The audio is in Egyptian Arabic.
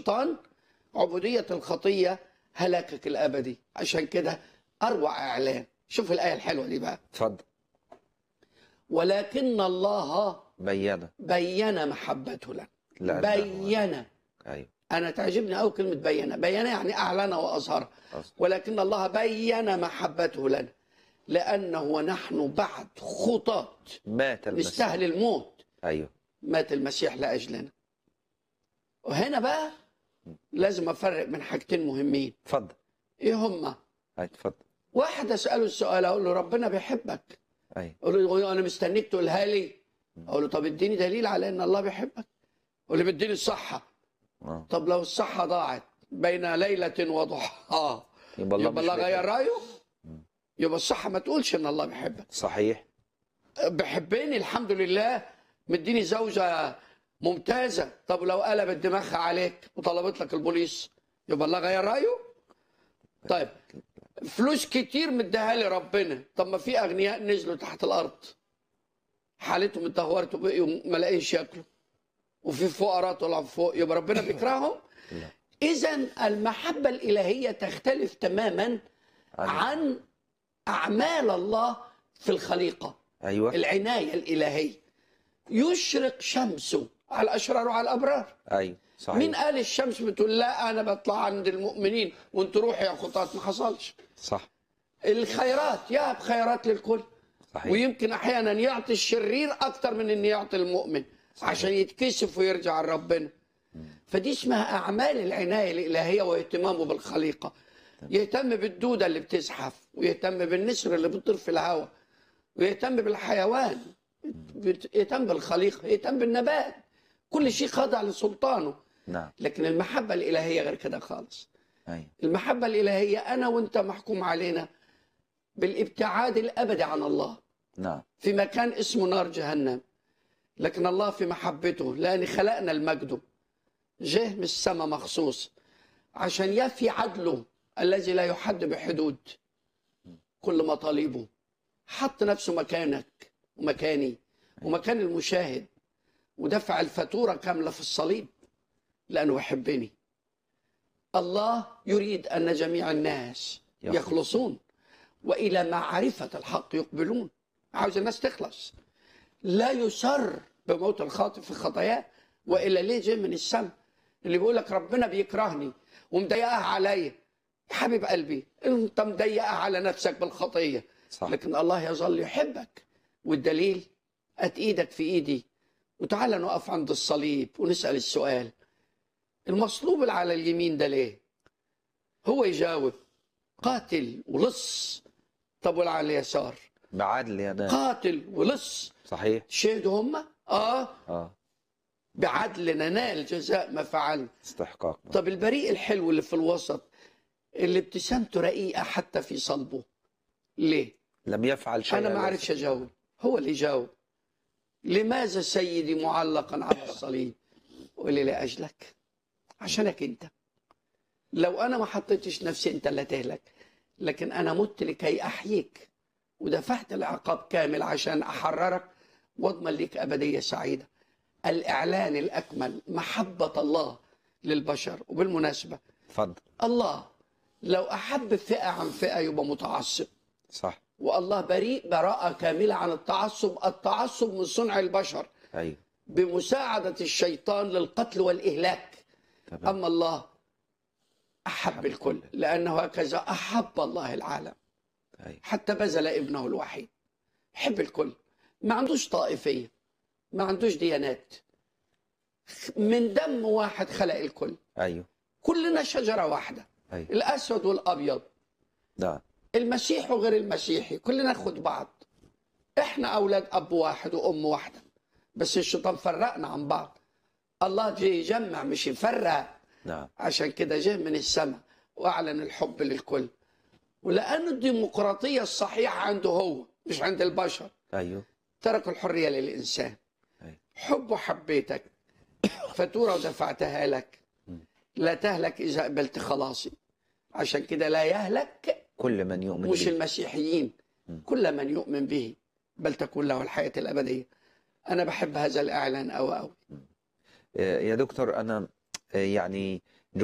الشيطان عبودية الخطية هلاكك الأبدي عشان كده أروع إعلان شوف الآية الحلوة دي بقى اتفضل ولكن الله بينا بين محبته لنا لا بين ايوه أنا تعجبني أوي كلمة بين بين يعني أعلن وأظهر أصل. ولكن الله بين محبته لنا لأنه ونحن بعد خطاة مات المسيح نستاهل الموت ايوه مات المسيح لأجلنا وهنا بقى لازم أفرق بين حاجتين مهمين اتفضل إيه هما أي، اتفضل واحد أسأله السؤال أقول له ربنا بيحبك ايوه أقول له أنا مستنيك تقولها لي أقول له طب اديني دليل على إن الله بيحبك يقول لي بديني الصحة اه طب لو الصحة ضاعت بين ليلة وضحاها يبقى الله يبقى مش الله غير بيحب. رأيه يبقى الصحة ما تقولش إن الله بيحبك صحيح بحبني الحمد لله مديني زوجة ممتازة طب لو قلبت دماغها عليك وطلبت لك البوليس يبقى الله غير رأيه طيب فلوس كتير مديها لي ربنا طب ما في أغنياء نزلوا تحت الأرض حالتهم اتدهورت وبقيوا ما لاقيش ياكلوا وفي فقراء طلعوا فوق يبقى ربنا بيكرههم لا. إذا المحبة الإلهية تختلف تماما عن أعمال الله في الخليقة ايوه العناية الإلهية يشرق شمسه على الأشرار وعلى الأبرار ايوه صحيح مين قال الشمس بتقول لا أنا بطلع عند المؤمنين وانتوا روحوا يا خطاة ما حصلش صح الخيرات يهب خيرات للكل صحيح ويمكن أحيانا يعطي الشرير أكتر من أن يعطي المؤمن صحيح. عشان يتكسف ويرجع لربنا فدي اسمها أعمال العناية الإلهية واهتمامه بالخليقة يهتم بالدودة اللي بتزحف ويهتم بالنسر اللي بتطير في الهواء ويهتم بالحيوان بت- يهتم بالخليقة يهتم بالنبات كل شيء خاضع لسلطانه نعم لكن المحبة الإلهية غير كده خالص ايوه المحبة الإلهية أنا وأنت محكوم علينا بالابتعاد الأبدي عن الله نعم في مكان اسمه نار جهنم لكن الله في محبته لأن خلقنا المجد جه من السماء مخصوص عشان يفي عدله الذي لا يحد بحدود كل مطالبه حط نفسه مكانك ومكاني ومكان المشاهد ودفع الفاتورة كاملة في الصليب لأنه يحبني الله يريد أن جميع الناس يخلصون. يخلصون وإلى معرفة الحق يقبلون عاوز الناس تخلص لا يسر بموت الخاطئ في خطاياه وإلا ليه جه من السماء اللي بيقول لك ربنا بيكرهني ومضايقها عليا يا حبيب قلبي انت مضايقها على نفسك بالخطيه صح لكن الله يظل يحبك والدليل ات ايدك في ايدي وتعالى نقف عند الصليب ونسال السؤال المصلوب اللي على اليمين ده ليه هو يجاوب قاتل ولص طب واللي على اليسار بعدل يا ناس قاتل ولص صحيح شهدوا هم اه اه بعدل ننال جزاء ما فعلنا استحقاق طب البريء الحلو اللي في الوسط اللي ابتسامته رقيقه حتى في صلبه ليه لم يفعل شيئا انا ما اعرفش اجاوب هو اللي جاوب لماذا سيدي معلقا على الصليب قولي لاجلك عشانك انت لو انا ما حطيتش نفسي انت اللي تهلك لكن انا مت لكي احييك ودفعت العقاب كامل عشان احررك واضمن لك ابديه سعيده الاعلان الاكمل محبه الله للبشر وبالمناسبه اتفضل الله لو احب فئه عن فئه يبقى متعصب صح والله بريء براءة كاملة عن التعصب التعصب من صنع البشر ايوه بمساعدة الشيطان للقتل والإهلاك تمام أما الله أحب الكل لأنه هكذا أحب الله العالم ايوه حتى بذل ابنه الوحيد يحب الكل ما عندوش طائفية ما عندوش ديانات من دم واحد خلق الكل ايوه كلنا شجرة واحدة ايوه الأسود والأبيض نعم المسيح وغير المسيحي كلنا ناخد بعض احنا اولاد اب واحد وام واحده بس الشيطان فرقنا عن بعض الله جه يجمع مش يفرق نعم عشان كده جه من السماء واعلن الحب للكل ولان الديمقراطيه الصحيحه عنده هو مش عند البشر ايوه ترك الحريه للانسان أيوة. حب حبيتك فاتوره ودفعتها لك لا تهلك اذا قبلت خلاصي عشان كده لا يهلك كل من يؤمن مش به المسيحيين م. كل من يؤمن به بل تكون له الحياة الأبدية أنا بحب هذا الإعلان أو أو آه، يا دكتور انا يعني